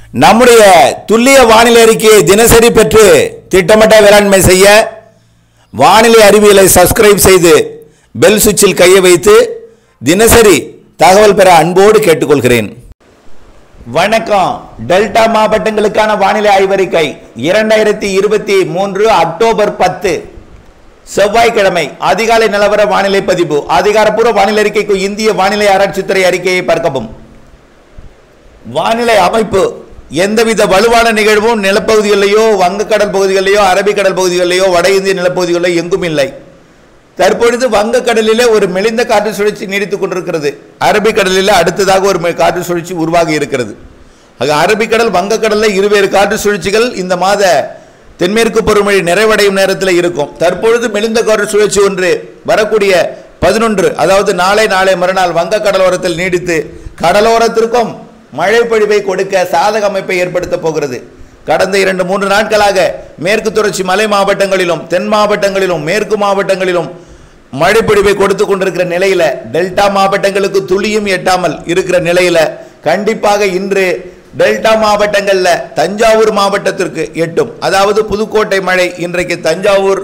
நம்முடைய துல்லிய வானிலை அறிக்கையை தினசரி பெற்று திட்டமிட்ட வேளாண்மை செய்ய வானிலை அறிவியலை சப்ஸ்கிரைப் செய்து பெல் சுவிட்சில் கையை வைத்து தினசரி தகவல் பெற அன்போடு கேட்டுக்கொள்கிறேன் வணக்கம் டெல்டா மாவட்டங்களுக்கான வானிலை ஆய்வறிக்கை இரண்டாயிரத்தி இருபத்தி மூன்று அக்டோபர் பத்து செவ்வாய்க்கிழமை அதிகாலை நிலவர வானிலை பதிவு அதிகாரப்பூர்வ வானிலை அறிக்கைக்கு இந்திய வானிலை ஆராய்ச்சித்துறை அறிக்கையை பார்க்கவும் வானிலை அமைப்பு எந்தவித வலுவான நிகழ்வும் நிலப்பகுதிகளிலேயோ வங்கக்கடல் பகுதிகளிலேயோ அரபிக்கடல் பகுதிகளிலேயோ வட இந்திய நிலப்பகுதிகளிலோ எங்கும் இல்லை தற்பொழுது வங்கக்கடலிலே ஒரு மெலிந்த காற்று சுழற்சி நீடித்துக் கொண்டிருக்கிறது அரபிக்கடலில் அடுத்ததாக ஒரு மெ- காற்று சுழற்சி உருவாகி இருக்கிறது ஆக அரபிக்கடல் வங்கக்கடலில் இருவேறு காற்று சுழற்சிகள் இந்த மாத தென்மேற்கு பருவமழை நிறைவடையும் நேரத்தில் இருக்கும் தற்பொழுது மெலிந்த காற்று சுழற்சி ஒன்று வரக்கூடிய பதினொன்று அதாவது நாளை நாளை மறுநாள் வங்க கடலோரத்தில் நீடித்து கடலோரத்திற்கும் மழை பொழிவை கொடுக்க சாதக அமைப்பை ஏற்படுத்த போகிறது கடந்த இரண்டு மூன்று நாட்களாக மேற்கு தொடர்ச்சி மலை மாவட்டங்களிலும் தென் மாவட்டங்களிலும் மேற்கு மாவட்டங்களிலும் மழை பொழிவை கொடுத்து கொண்டிருக்கிற நிலையில டெல்டா மாவட்டங்களுக்கு துளியும் எட்டாமல் இருக்கிற நிலையில கண்டிப்பாக இன்று டெல்டா மாவட்டங்கள்ல தஞ்சாவூர் மாவட்டத்திற்கு எட்டும் அதாவது புதுக்கோட்டை மழை இன்றைக்கு தஞ்சாவூர்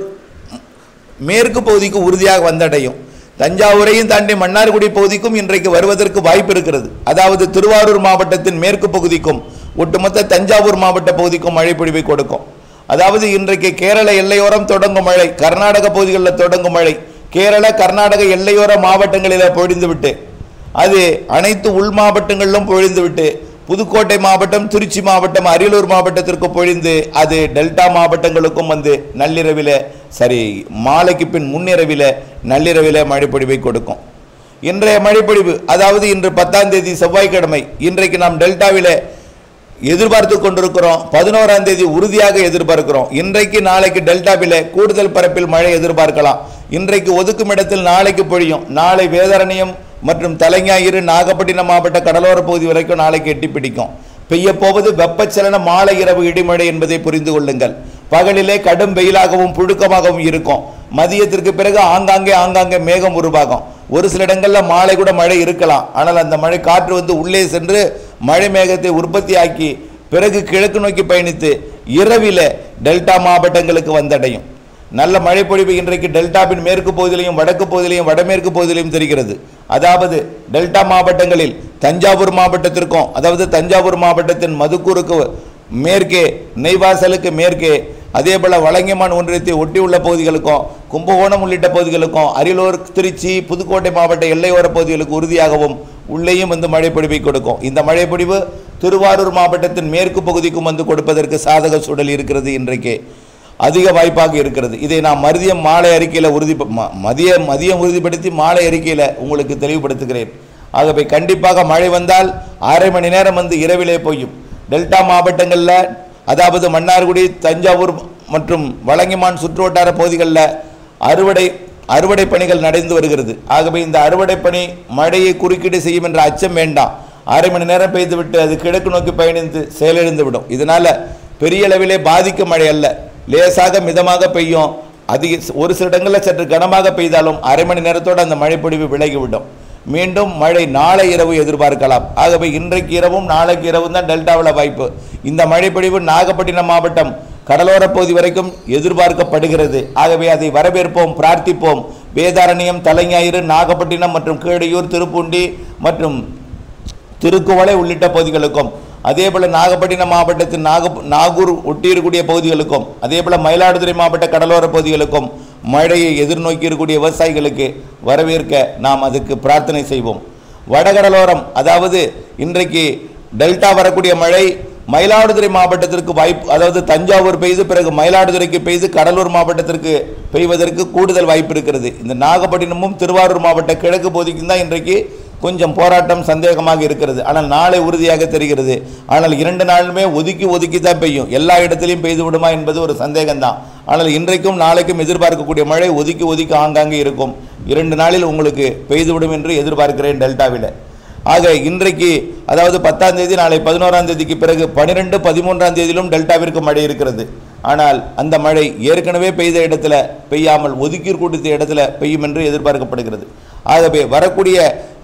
மேற்கு பகுதிக்கு உறுதியாக வந்தடையும் தஞ்சாவூரையும் தாண்டி மன்னார்குடி பகுதிக்கும் இன்றைக்கு வருவதற்கு வாய்ப்பு இருக்கிறது அதாவது திருவாரூர் மாவட்டத்தின் மேற்கு பகுதிக்கும் ஒட்டுமொத்த தஞ்சாவூர் மாவட்ட பகுதிக்கும் மழை பொழிவை கொடுக்கும் அதாவது இன்றைக்கு கேரள எல்லையோரம் தொடங்கும் மழை கர்நாடக பகுதிகளில் தொடங்கும் மழை கேரள கர்நாடக எல்லையோர மாவட்டங்களில் பொழிந்துவிட்டு அது அனைத்து உள் மாவட்டங்களிலும் பொழிந்துவிட்டு புதுக்கோட்டை மாவட்டம் திருச்சி மாவட்டம் அரியலூர் மாவட்டத்திற்கு பொழிந்து அது டெல்டா மாவட்டங்களுக்கும் வந்து நள்ளிரவில் சரி மாலைக்கு பின் முன்னிரவில் நள்ளிரவில் மழைப்பொழிவை கொடுக்கும் இன்றைய மழைப்பொழிவு அதாவது இன்று பத்தாம் தேதி செவ்வாய்க்கிழமை இன்றைக்கு நாம் டெல்டாவிலே எதிர்பார்த்து கொண்டிருக்கிறோம் பதினோராம் தேதி உறுதியாக எதிர்பார்க்கிறோம் இன்றைக்கு நாளைக்கு டெல்டாவிலே கூடுதல் பரப்பில் மழை எதிர்பார்க்கலாம் இன்றைக்கு ஒதுக்கும் இடத்தில் நாளைக்கு பொழியும் நாளை வேதாரண்யம் மற்றும் தலைஞாயிறு நாகப்பட்டினம் மாவட்ட கடலோர பகுதி வரைக்கும் நாளைக்கு எட்டி பிடிக்கும் பெய்ய போவது வெப்பச்சலன மாலை இரவு இடிமழை என்பதை புரிந்து கொள்ளுங்கள் பகலிலே கடும் வெயிலாகவும் புழுக்கமாகவும் இருக்கும் மதியத்திற்கு பிறகு ஆங்காங்கே ஆங்காங்கே மேகம் உருவாகும் ஒரு சில இடங்கள்ல மாலை கூட மழை இருக்கலாம் ஆனால் அந்த மழை காற்று வந்து உள்ளே சென்று மழை மேகத்தை உற்பத்தியாக்கி பிறகு கிழக்கு நோக்கி பயணித்து இரவில டெல்டா மாவட்டங்களுக்கு வந்தடையும் நல்ல மழை பொழிவு இன்றைக்கு டெல்டாவின் மேற்கு பகுதியிலையும் வடக்கு பகுதியிலையும் வடமேற்கு பகுதியிலையும் தெரிகிறது அதாவது டெல்டா மாவட்டங்களில் தஞ்சாவூர் மாவட்டத்திற்கும் அதாவது தஞ்சாவூர் மாவட்டத்தின் மதுக்கூருக்கு மேற்கே நெய்வாசலுக்கு மேற்கே அதே போல வலங்கைமான் ஒன்றியத்தை ஒட்டியுள்ள பகுதிகளுக்கும் கும்பகோணம் உள்ளிட்ட பகுதிகளுக்கும் அரியலூர் திருச்சி புதுக்கோட்டை மாவட்ட எல்லையோர பகுதிகளுக்கு உறுதியாகவும் உள்ளேயும் வந்து மழைப்பொழிவை கொடுக்கும் இந்த மழைப்பொழிவு திருவாரூர் மாவட்டத்தின் மேற்கு பகுதிக்கும் வந்து கொடுப்பதற்கு சாதக சூழல் இருக்கிறது இன்றைக்கு அதிக வாய்ப்பாக இருக்கிறது இதை நான் மதியம் மாலை அறிக்கையில் உறுதி ம- மதிய மதியம் உறுதிப்படுத்தி மாலை அறிக்கையில் உங்களுக்கு தெளிவுபடுத்துகிறேன் ஆகவே கண்டிப்பாக மழை வந்தால் அரை மணி நேரம் வந்து இரவிலே போயும் டெல்டா மாவட்டங்களில் அதாவது மன்னார்குடி தஞ்சாவூர் மற்றும் வலங்கிமான் சுற்றுவட்டார பகுதிகளில் அறுவடை அறுவடை பணிகள் நடந்து வருகிறது ஆகவே இந்த அறுவடை பணி மழையை குறுக்கீடு செய்யும் என்ற அச்சம் வேண்டாம் அரை மணி நேரம் பெய்துவிட்டு அது கிழக்கு நோக்கி பயணித்து செயலிழந்து விடும் இதனால பெரிய அளவிலே பாதிக்கும் மழை அல்ல லேசாக மிதமாக பெய்யும் அதிக ஒரு சில இடங்களில் சற்று கனமாக பெய்தாலும் அரை மணி நேரத்தோடு அந்த மழைப்பொழிவு விலகிவிடும் மீண்டும் மழை நாளை இரவு எதிர்பார்க்கலாம் ஆகவே இன்றைக்கு இரவும் நாளைக்கு இரவும் தான் டெல்டாவில் வாய்ப்பு இந்த மழைப்பொழிவு நாகப்பட்டினம் மாவட்டம் கடலோர பகுதி வரைக்கும் எதிர்பார்க்கப்படுகிறது ஆகவே அதை வரவேற்போம் பிரார்த்திப்போம் வேதாரண்யம் தலைஞாயிறு நாகப்பட்டினம் மற்றும் கீழையூர் திருப்பூண்டி மற்றும் திருக்குவளை உள்ளிட்ட பகுதிகளுக்கும் அதே போல நாகப்பட்டினம் மாவட்டத்தின் நாக நாகூர் ஒட்டியிருக்கக்கூடிய பகுதிகளுக்கும் அதே போல மயிலாடுதுறை மாவட்ட கடலோர பகுதிகளுக்கும் மழையை எதிர்நோக்கி இருக்கக்கூடிய விவசாயிகளுக்கு வரவேற்க நாம் அதுக்கு பிரார்த்தனை செய்வோம் வடகடலோரம் அதாவது இன்றைக்கு டெல்டா வரக்கூடிய மழை மயிலாடுதுறை மாவட்டத்திற்கு வாய்ப்பு அதாவது தஞ்சாவூர் பெய்து பிறகு மயிலாடுதுறைக்கு பெய்து கடலூர் மாவட்டத்திற்கு பெய்வதற்கு கூடுதல் வாய்ப்பு இருக்கிறது இந்த நாகப்பட்டினமும் திருவாரூர் மாவட்ட கிழக்கு பகுதிக்கும் தான் இன்றைக்கு கொஞ்சம் போராட்டம் சந்தேகமாக இருக்கிறது ஆனால் நாளை உறுதியாக தெரிகிறது ஆனால் இரண்டு நாளுமே ஒதுக்கி ஒதுக்கி தான் பெய்யும் எல்லா இடத்திலையும் பெய்து விடுமா என்பது ஒரு சந்தேகம்தான் ஆனால் இன்றைக்கும் நாளைக்கும் எதிர்பார்க்கக்கூடிய மழை ஒதுக்கி ஒதுக்கி ஆங்காங்கே இருக்கும் இரண்டு நாளில் உங்களுக்கு பெய்துவிடும் என்று எதிர்பார்க்கிறேன் டெல்டாவில் ஆக இன்றைக்கு அதாவது பத்தாம் தேதி நாளை பதினோராம் தேதிக்கு பிறகு பன்னிரெண்டு பதிமூன்றாம் தேதியிலும் டெல்டாவிற்கு மழை இருக்கிறது ஆனால் அந்த மழை ஏற்கனவே பெய்த இடத்துல பெய்யாமல் ஒதுக்கீர் கொடுத்த இடத்துல பெய்யும் என்று எதிர்பார்க்கப்படுகிறது ஆகவே வரக்கூடிய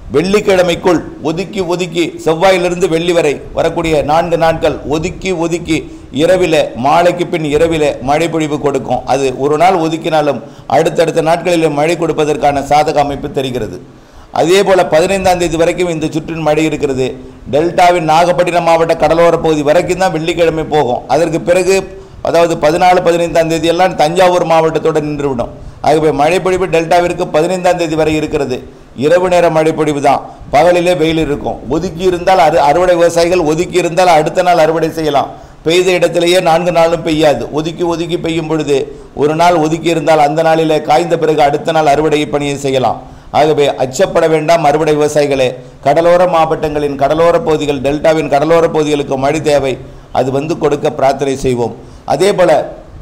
வெள்ளிக்கிழமைக்குள் ஒதுக்கி ஒதுக்கி செவ்வாயிலிருந்து வெள்ளி வரை வரக்கூடிய நான்கு நாட்கள் ஒதுக்கி ஒதுக்கி இரவில மாலைக்கு பின் இரவில மழை பொழிவு கொடுக்கும் அது ஒரு நாள் ஒதுக்கினாலும் அடுத்தடுத்த நாட்களில் மழை கொடுப்பதற்கான சாதக அமைப்பு தெரிகிறது அதே போல பதினைந்தாம் தேதி வரைக்கும் இந்த சுற்றின் மழை இருக்கிறது டெல்டாவின் நாகப்பட்டினம் மாவட்ட கடலோர பகுதி வரைக்கும் தான் வெள்ளிக்கிழமை போகும் அதற்கு பிறகு அதாவது பதினாலு பதினைந்தாம் தேதி எல்லாம் தஞ்சாவூர் மாவட்டத்தோடு நின்றுவிடும் ஆகவே மழைப்பொழிவு டெல்டாவிற்கு பதினைந்தாம் தேதி வரை இருக்கிறது இரவு நேர மழைப்பொழிவு தான் பகலிலே வெயில் இருக்கும் ஒதுக்கி இருந்தால் அறு அறுவடை விவசாயிகள் ஒதுக்கி இருந்தால் அடுத்த நாள் அறுவடை செய்யலாம் பெய்த இடத்திலேயே நான்கு நாளும் பெய்யாது ஒதுக்கி ஒதுக்கி பெய்யும் பொழுது ஒரு நாள் ஒதுக்கி இருந்தால் அந்த நாளிலே காய்ந்த பிறகு அடுத்த நாள் அறுவடை பணியை செய்யலாம் ஆகவே அச்சப்பட வேண்டாம் அறுவடை விவசாயிகளே கடலோர மாவட்டங்களின் கடலோர பகுதிகள் டெல்டாவின் கடலோர பகுதிகளுக்கு மழை தேவை அது வந்து கொடுக்க பிரார்த்தனை செய்வோம் அதே போல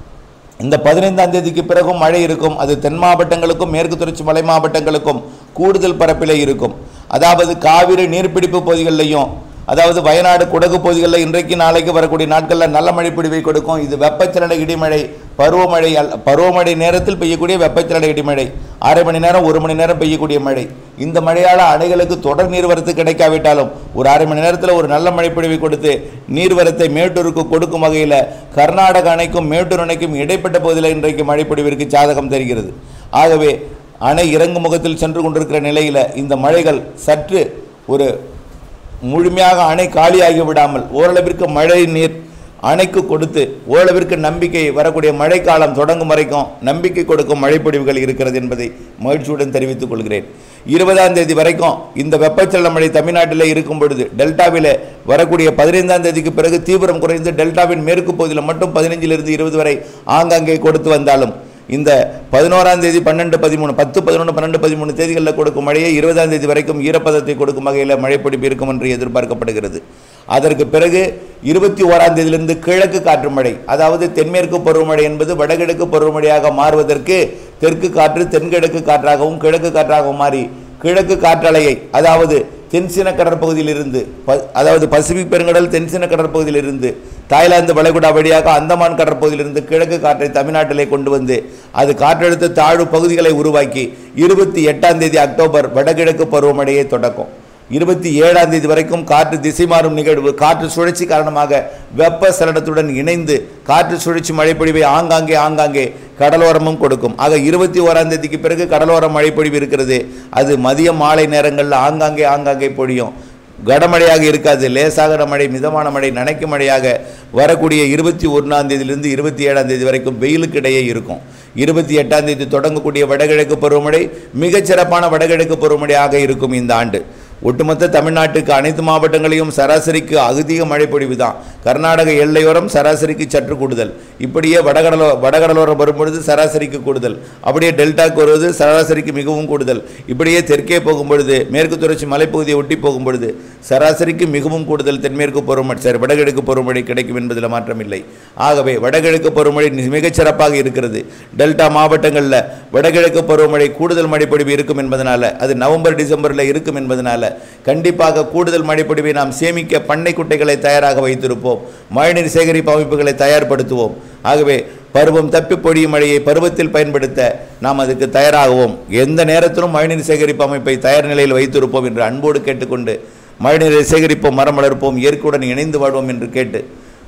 இந்த பதினைந்தாம் தேதிக்கு பிறகும் மழை இருக்கும் அது தென் மாவட்டங்களுக்கும் மேற்கு தொடர்ச்சி மலை மாவட்டங்களுக்கும் கூடுதல் பரப்பிலே இருக்கும் அதாவது காவிரி நீர்பிடிப்பு பகுதிகளிலையும் அதாவது வயநாடு குடகு பகுதிகளில் இன்றைக்கு நாளைக்கு வரக்கூடிய நாட்களில் நல்ல மழை பொழிவை கொடுக்கும் இது வெப்பச்சலன இடிமழை பருவமழை அல் பருவமழை நேரத்தில் பெய்யக்கூடிய வெப்பச்சலன இடிமழை அரை மணி நேரம் ஒரு மணி நேரம் பெய்யக்கூடிய மழை இந்த மழையால் அணைகளுக்கு தொடர் நீர்வரத்து கிடைக்காவிட்டாலும் ஒரு அரை மணி நேரத்தில் ஒரு நல்ல மழை பொழிவை கொடுத்து நீர்வரத்தை மேட்டூருக்கு கொடுக்கும் வகையில் கர்நாடக அணைக்கும் மேட்டூர் அணைக்கும் இடைப்பட்ட பகுதியில் இன்றைக்கு மழை பொழிவிற்கு சாதகம் தெரிகிறது ஆகவே அணை இறங்கு முகத்தில் சென்று கொண்டிருக்கிற நிலையில் இந்த மழைகள் சற்று ஒரு முழுமையாக அணை காலியாகி விடாமல் ஓரளவிற்கு மழை நீர் அணைக்கு கொடுத்து ஓரளவிற்கு நம்பிக்கை வரக்கூடிய மழைக்காலம் தொடங்கும் வரைக்கும் நம்பிக்கை கொடுக்கும் மழைப்பொழிவுகள் இருக்கிறது என்பதை மகிழ்ச்சியுடன் தெரிவித்துக் கொள்கிறேன் இருபதாம் தேதி வரைக்கும் இந்த வெப்பச்சலன மழை தமிழ்நாட்டில் இருக்கும் பொழுது டெல்டாவில் வரக்கூடிய பதினைந்தாம் தேதிக்கு பிறகு தீவிரம் குறைந்து டெல்டாவின் மேற்கு பகுதியில் மட்டும் பதினைஞ்சிலிருந்து இருபது வரை ஆங்காங்கே கொடுத்து வந்தாலும் இந்த பதினோராம் தேதி பன்னெண்டு பதிமூணு பத்து பதினொன்று பன்னெண்டு பதிமூணு தேதிகளில் கொடுக்கும் மழையை இருபதாம் தேதி வரைக்கும் ஈரப்பதத்தை கொடுக்கும் வகையில் மழைப்பிடிப்பு இருக்கும் என்று எதிர்பார்க்கப்படுகிறது அதற்கு பிறகு இருபத்தி ஓராம் தேதியிலிருந்து கிழக்கு காற்று மழை அதாவது தென்மேற்கு பருவமழை என்பது வடகிழக்கு பருவமழையாக மாறுவதற்கு தெற்கு காற்று தென்கிழக்கு காற்றாகவும் கிழக்கு காற்றாகவும் மாறி கிழக்கு காற்றலையை அதாவது தென்சீன கடற்பகுதியிலிருந்து ப- அதாவது பசிபிக் பெருங்கடல் தென்சீன கடற்பகுதியிலிருந்து தாய்லாந்து வளைகுடா வழியாக அந்தமான் கடற்பகுதியிலிருந்து கிழக்கு காற்றை தமிழ்நாட்டிலே கொண்டு வந்து அது காற்றழுத்த தாழ்வு பகுதிகளை உருவாக்கி இருபத்தி எட்டாம் தேதி அக்டோபர் வடகிழக்கு பருவமழையை தொடக்கும் இருபத்தி ஏழாம் தேதி வரைக்கும் காற்று திசை மாறும் நிகழ்வு காற்று சுழற்சி காரணமாக வெப்ப சலனத்துடன் இணைந்து காற்று சுழற்சி மழைப்பொழிவை ஆங்காங்கே ஆங்காங்கே கடலோரமும் கொடுக்கும் ஆக இருபத்தி ஓராம் தேதிக்கு பிறகு கடலோர மழைப்பொழிவு இருக்கிறது அது மதியம் மாலை நேரங்களில் ஆங்காங்கே ஆங்காங்கே பொழியும் கனமழையாக இருக்காது லேசாக மழை மிதமான மழை நனைக்கும் மழையாக வரக்கூடிய இருபத்தி ஒன்றாம் தேதியிலிருந்து இருபத்தி ஏழாம் தேதி வரைக்கும் வெயிலுக்கு இடையே இருக்கும் இருபத்தி எட்டாம் தேதி தொடங்கக்கூடிய வடகிழக்கு பருவமழை மிகச் சிறப்பான வடகிழக்கு பருவமழையாக இருக்கும் இந்த ஆண்டு ஒட்டுமொத்த தமிழ்நாட்டுக்கு அனைத்து மாவட்டங்களையும் சராசரிக்கு அதிக மழை பொழிவு தான் கர்நாடக எல்லையோரம் சராசரிக்கு சற்று கூடுதல் இப்படியே வடகடலோ வடகடலோரம் வரும்பொழுது சராசரிக்கு கூடுதல் அப்படியே டெல்டாக்கு வருவது சராசரிக்கு மிகவும் கூடுதல் இப்படியே தெற்கே போகும் பொழுது மேற்கு தொடர்ச்சி மலைப்பகுதியை ஒட்டி போகும் பொழுது சராசரிக்கு மிகவும் கூடுதல் தென்மேற்கு பருவமழை சரி வடகிழக்கு பருவமழை கிடைக்கும் என்பதில் மாற்றமில்லை ஆகவே வடகிழக்கு பருவமழை நி- மிகச் சிறப்பாக இருக்கிறது டெல்டா மாவட்டங்களில் வடகிழக்கு பருவமழை கூடுதல் மழைப்பொழிவு இருக்கும் என்பதனால அது நவம்பர் டிசம்பரில் இருக்கும் என்பதனால கண்டிப்பாக கூடுதல் மழைப்பொழிவை நாம் சேமிக்க பண்ணை குட்டைகளை தயாராக வைத்திருப்போம் மழைநீர் சேகரிப்பு அமைப்புகளை தயார்படுத்துவோம் ஆகவே பருவம் தப்பி பொழியும் மழையை பருவத்தில் பயன்படுத்த நாம் அதுக்கு தயாராகுவோம் எந்த நேரத்திலும் மழைநீர் சேகரிப்பு அமைப்பை தயார் நிலையில் வைத்திருப்போம் என்று அன்போடு கேட்டுக்கொண்டு மழைநீரை சேகரிப்போம் மரம் வளர்ப்போம் இயற்கையுடன் இணைந்து வாழ்வோம் என்று கேட்டு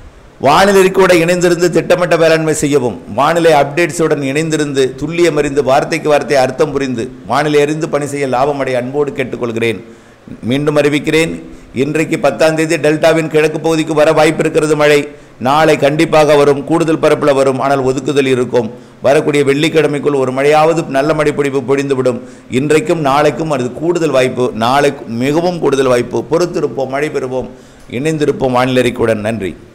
வானிலை கூட இணைந்திருந்து திட்டமிட்ட வேளாண்மை செய்யவும் வானிலை அப்டேட்ஸுடன் இணைந்திருந்து துல்லியம் அறிந்து வார்த்தைக்கு வார்த்தை அர்த்தம் புரிந்து வானிலை அறிந்து பணி செய்ய லாபமடை அன்போடு கேட்டுக்கொள்கிறேன் மீண்டும் அறிவிக்கிறேன் இன்றைக்கு பத்தாம் தேதி டெல்டாவின் கிழக்கு பகுதிக்கு வர வாய்ப்பு இருக்கிறது மழை நாளை கண்டிப்பாக வரும் கூடுதல் பரப்பில் வரும் ஆனால் ஒதுக்குதல் இருக்கும் வரக்கூடிய வெள்ளிக்கிழமைக்குள் ஒரு மழையாவது நல்ல மழை பொழிவு பொழிந்துவிடும் இன்றைக்கும் நாளைக்கும் அது கூடுதல் வாய்ப்பு நாளை மிகவும் கூடுதல் வாய்ப்பு பொறுத்திருப்போம் மழை பெறுவோம் இணைந்திருப்போம் வானிலை அறிக்கையுடன் நன்றி